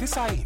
90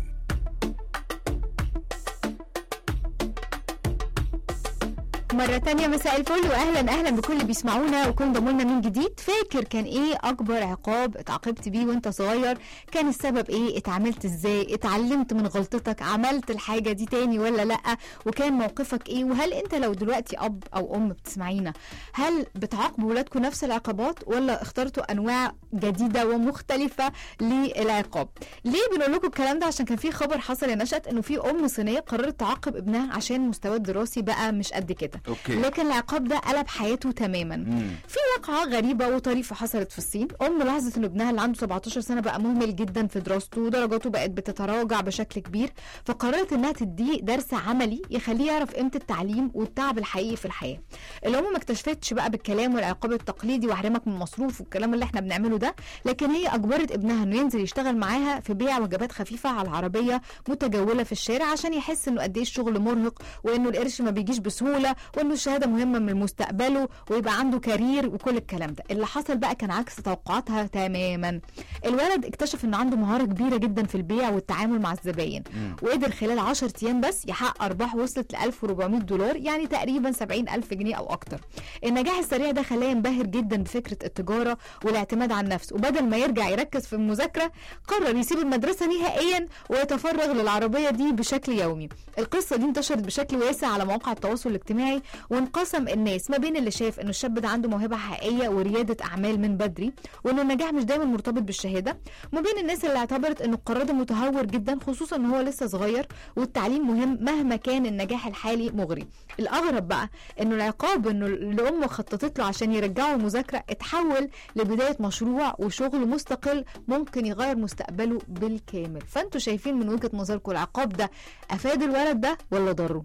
مرة تانية مساء الفل واهلا اهلا بكل اللي بيسمعونا وكل انضموا لنا من جديد فاكر كان ايه اكبر عقاب اتعاقبت بيه وانت صغير كان السبب ايه اتعاملت ازاي اتعلمت من غلطتك عملت الحاجة دي تاني ولا لا وكان موقفك ايه وهل انت لو دلوقتي اب او ام بتسمعينا هل بتعاقبوا ولادكم نفس العقابات ولا اخترتوا انواع جديدة ومختلفة للعقاب ليه بنقول لكم الكلام ده عشان كان في خبر حصل يا نشأت انه في ام صينية قررت تعاقب ابنها عشان مستواه الدراسي بقى مش قد كده اوكي لكن العقاب ده قلب حياته تماما مم. في واقعة غريبة وطريفة حصلت في الصين أم لاحظت إن ابنها اللي عنده 17 سنة بقى مهمل جدا في دراسته ودرجاته بقت بتتراجع بشكل كبير فقررت إنها تديه درس عملي يخليه يعرف قيمة التعليم والتعب الحقيقي في الحياة الأم ما اكتشفتش بقى بالكلام والعقاب التقليدي وأحرمك من مصروف والكلام اللي احنا بنعمله ده لكن هي أجبرت ابنها إنه ينزل يشتغل معاها في بيع وجبات خفيفة على العربية متجولة في الشارع عشان يحس إنه قد إيه الشغل مرهق وإنه القرش ما بيجيش بسهولة وإنه الشهادة مهمة من مستقبله ويبقى عنده كارير وكل الكلام ده اللي حصل بقى كان عكس توقعاتها تماما الولد اكتشف انه عنده مهارة كبيرة جدا في البيع والتعامل مع الزباين وقدر خلال 10 ايام بس يحقق ارباح وصلت ل 1400 دولار يعني تقريبا 70000 جنيه او اكتر النجاح السريع ده خلاه ينبهر جدا بفكرة التجارة والاعتماد على النفس وبدل ما يرجع يركز في المذاكرة قرر يسيب المدرسة نهائيا ويتفرغ للعربية دي بشكل يومي القصة دي انتشرت بشكل واسع على مواقع التواصل الاجتماعي وانقسم الناس ما بين اللي شايف انه الشاب ده عنده موهبه حقيقيه ورياده اعمال من بدري وانه النجاح مش دايما مرتبط بالشهاده وما بين الناس اللي اعتبرت انه القرار ده متهور جدا خصوصا ان هو لسه صغير والتعليم مهم مهما كان النجاح الحالي مغري الاغرب بقى انه العقاب انه اللي امه خططت له عشان يرجعه المذاكره اتحول لبدايه مشروع وشغل مستقل ممكن يغير مستقبله بالكامل فانتوا شايفين من وجهه نظركم العقاب ده افاد الولد ده ولا ضره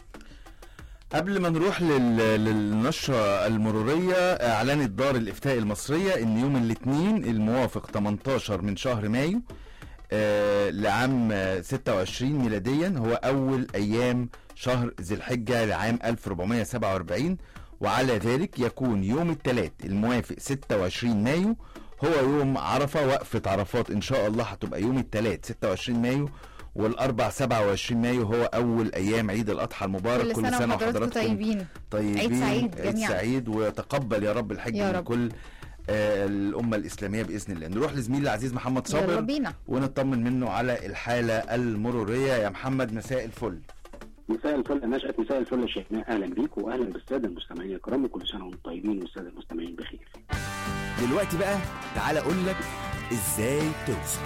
قبل ما نروح لل... للنشرة المرورية أعلنت دار الإفتاء المصرية إن يوم الاثنين الموافق 18 من شهر مايو آه لعام آه، 26 ميلاديا هو أول أيام شهر ذي الحجة لعام 1447 وعلى ذلك يكون يوم الثلاث الموافق 26 مايو هو يوم عرفة وقفة عرفات إن شاء الله هتبقى يوم الثلاث 26 مايو والأربع 27 مايو هو أول أيام عيد الأضحى المبارك كل سنه وحضراتكم طيبين طيبين عيد سعيد عيد جميعا. سعيد ويتقبل يا رب الحج يا من رب. كل آه، الأمة الإسلامية بإذن الله نروح لزميلي العزيز محمد يلا صابر بينا ونطمن منه على الحالة المرورية يا محمد مساء الفل مساء الفل يا نشأت مساء الفل يا شيخنا اهلا بيك واهلا بالساده المستمعين الكرام وكل سنه وانتم طيبين والساده المستمعين بخير. دلوقتي بقى تعالى اقول لك ازاي توصل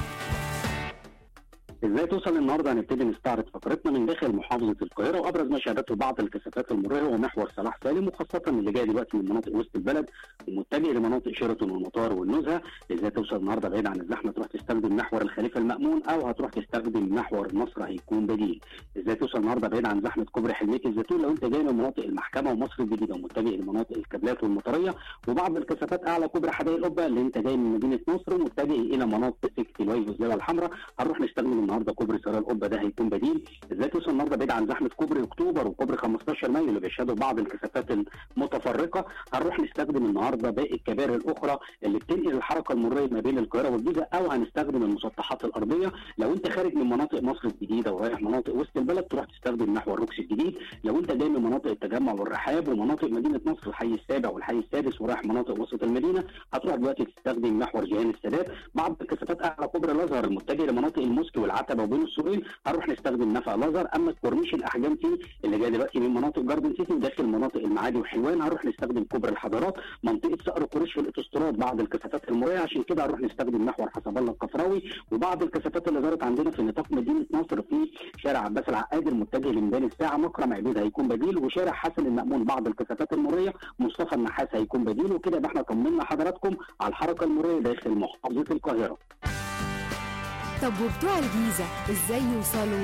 ازاي توصل النهارده هنبتدي نستعرض فقرتنا من داخل محافظه القاهره وابرز ما شهدته بعض الكثافات المروريه هو محور صلاح سالم وخاصه اللي جاي دلوقتي من مناطق وسط البلد ومتجه لمناطق شيراتون والمطار والنزهه ازاي توصل النهارده بعيد عن الزحمه تروح تستخدم محور الخليفه المامون او هتروح تستخدم محور مصر هيكون بديل ازاي توصل النهارده بعيد عن زحمه كوبري حلميه الزيتون لو انت جاي من مناطق المحكمه ومصر الجديده ومتجه لمناطق الكابلات والمطريه وبعض الكثافات اعلى كوبري حدائق القبه اللي انت جاي من مدينه نصر ومتجه الى مناطق سكه الوايف والزاويه الحمراء هنروح نستخدم النهارده كوبري سرايا القبه ده هيكون بديل ازاي توصل النهارده بعيد عن زحمه كوبري اكتوبر وكوبري 15 مايو اللي بيشهدوا بعض الكثافات المتفرقه هنروح نستخدم النهارده باقي الكباري الاخرى اللي بتنقل الحركه المروريه ما بين القاهره والجيزه او هنستخدم المسطحات الارضيه لو انت خارج من مناطق مصر الجديده ورايح مناطق وسط البلد تروح تستخدم محور روكس الجديد لو انت جاي من مناطق التجمع والرحاب ومناطق مدينه نصر الحي السابع والحي السادس ورايح مناطق وسط المدينه هتروح دلوقتي تستخدم محور جيهان السادات بعض الكثافات اعلى كوبري الازهر المتجه لمناطق الموسكي والعتبه وبين السورين هنروح نستخدم نفق الازهر اما الكورنيش الاحجام فيه اللي جاي دلوقتي من مناطق جاردن سيتي وداخل مناطق المعادي وحلوان هنروح نستخدم كوبري الحضارات منطقه صقر قريش في الاوتوستراد بعض الكثافات المروريه عشان كده هنروح نستخدم محور حسب الله القفراوي وبعض الكثافات اللي ظهرت عندنا في نطاق مدينه نصر في شارع عباس العقاد المتجه لميدان الساعه مكرم عبيد هيكون بديل وشارع حسن المامون بعض الكثافات المروريه مصطفى النحاس هيكون بديل وكده يبقى احنا طمنا حضراتكم على الحركه المروريه داخل محافظه القاهره طب وبتوع الجيزه ازاي يوصلوا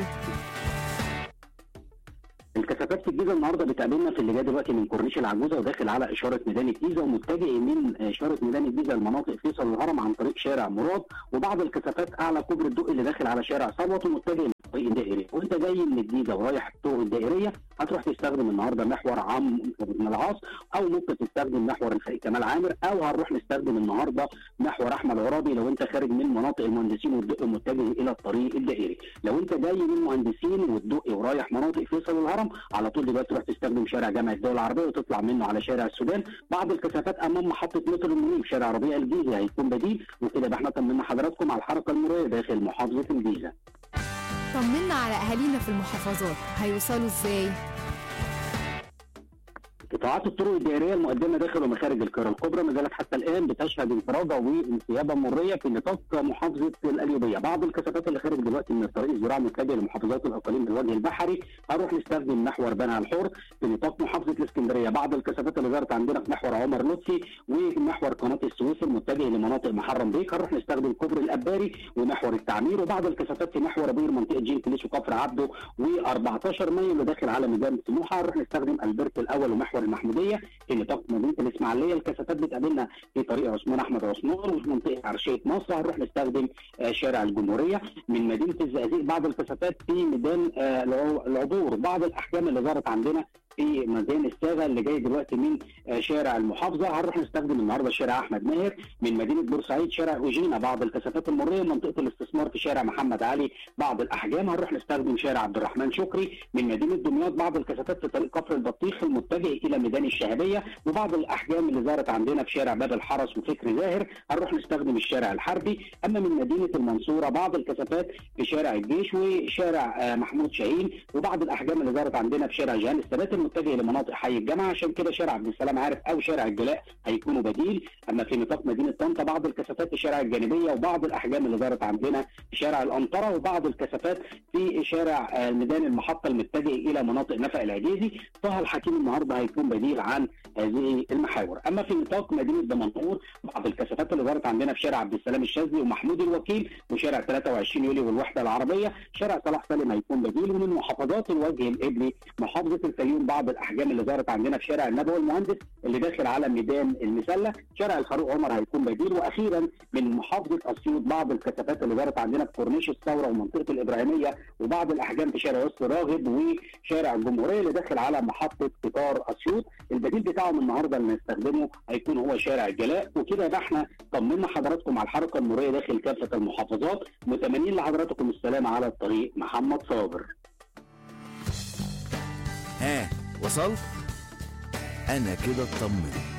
الكثافات في الجيزه النهارده بتقابلنا في اللي جاي دلوقتي من كورنيش العجوزه وداخل على اشاره ميدان الجيزه ومتجه من اشاره ميدان الجيزه لمناطق فيصل الهرم عن طريق شارع مراد وبعض الكثافات اعلى كوبري الدقي اللي داخل على شارع ثروت ومتجه الطريق الدائري وانت جاي من الجيزه ورايح الطرق الدائريه هتروح تستخدم النهارده محور عم بن العاص او ممكن تستخدم محور الفريق كمال عامر او هنروح نستخدم النهارده محور احمد عرابي لو انت خارج من مناطق المهندسين والدقي متجه الى الطريق الدائري لو انت جاي من المهندسين والدقي ورايح مناطق فيصل والهرم على طول دلوقتي تروح تستخدم شارع جامعه الدول العربيه وتطلع منه على شارع السودان بعض الكثافات امام محطه مترو المنيب شارع ربيع الجيزه هيكون بديل وكده يبقى احنا طمنا حضراتكم على الحركه المروريه داخل محافظه الجيزه طمنا على اهالينا في المحافظات هيوصلوا ازاي قطاعات الطرق الدائريه المقدمه داخل ومخارج القاهره الكبرى ما زالت حتى الان بتشهد انفراجه وانسيابه مريه في نطاق محافظه القليوبيه، بعض الكثافات اللي خارج دلوقتي من الطريق الزراعي المتجه لمحافظات الاقاليم بالوجه البحري هنروح نستخدم محور بنها الحر في نطاق محافظه الاسكندريه، بعض الكثافات اللي ظهرت عندنا في محور عمر لطفي ومحور قناه السويس المتجه لمناطق محرم بيك هنروح نستخدم كوبري الاباري ومحور التعمير وبعض الكثافات في محور بير منطقه جين كليس وكفر عبده و14 مايو اللي داخل على ميدان سموحه هنروح نستخدم البرت الاول ومحور المحموديه في نطاق مدينه الاسماعيليه الكثافات بتقابلنا في طريق عثمان احمد عثمان وفي منطقه عرشيه مصر هنروح نستخدم آه، شارع الجمهوريه من مدينه الزقازيق بعض الكثافات في ميدان آه، العو- العبور بعض الاحجام اللي ظهرت عندنا في ميدان الساغه اللي جاي دلوقتي من آه، شارع المحافظه هنروح نستخدم النهارده شارع احمد ماهر من مدينه بورسعيد شارع اوجينا بعض الكثافات المريه منطقه الاستثمار في شارع محمد علي بعض الاحجام هنروح نستخدم شارع عبد الرحمن شكري من مدينه دمياط بعض الكثافات في طريق كفر البطيخ المتجه الى ميدان الشهبيه وبعض الاحجام اللي ظهرت عندنا في شارع باب الحرس وفكر زاهر هنروح نستخدم الشارع الحربي اما من مدينه المنصوره بعض الكثافات في شارع الجيش وشارع آه، محمود شاهين وبعض الاحجام اللي ظهرت عندنا في شارع جهان الثبات المتجه لمناطق حي الجامعه عشان كده شارع عبد السلام عارف او شارع الجلاء هيكونوا بديل اما في نطاق مدينه طنطا بعض الكثافات في شارع الجانبيه وبعض الاحجام اللي ظهرت عندنا في شارع الانطره وبعض الكثافات في شارع آه، ميدان المحطه المتجه الى مناطق نفق العجيزي طه الحكيم النهارده هيكون بديل عن هذه المحاور اما في نطاق مدينه دمنهور بعض الكثافات اللي ظهرت عندنا في شارع عبد السلام الشاذلي ومحمود الوكيل وشارع 23 يوليو والوحده العربيه شارع صلاح سالم هيكون بديل ومن محافظات الوجه الابلي محافظه الفيوم بعض الاحجام اللي ظهرت عندنا في شارع النبوي المهندس اللي داخل على ميدان المسله شارع الفاروق عمر هيكون بديل واخيرا من محافظه اسيوط بعض الكثافات اللي ظهرت عندنا في كورنيش الثوره ومنطقه الابراهيميه وبعض الاحجام في شارع وسط راغب وشارع الجمهوريه اللي داخل على محطه قطار اسيوط البديل بتاعهم النهارده اللي نستخدمه هيكون هو شارع الجلاء وكده يبقى احنا طمنا حضراتكم على الحركه المروريه داخل كافه المحافظات متمنين لحضراتكم السلامه على الطريق محمد صابر ها وصلت انا كده اطمنت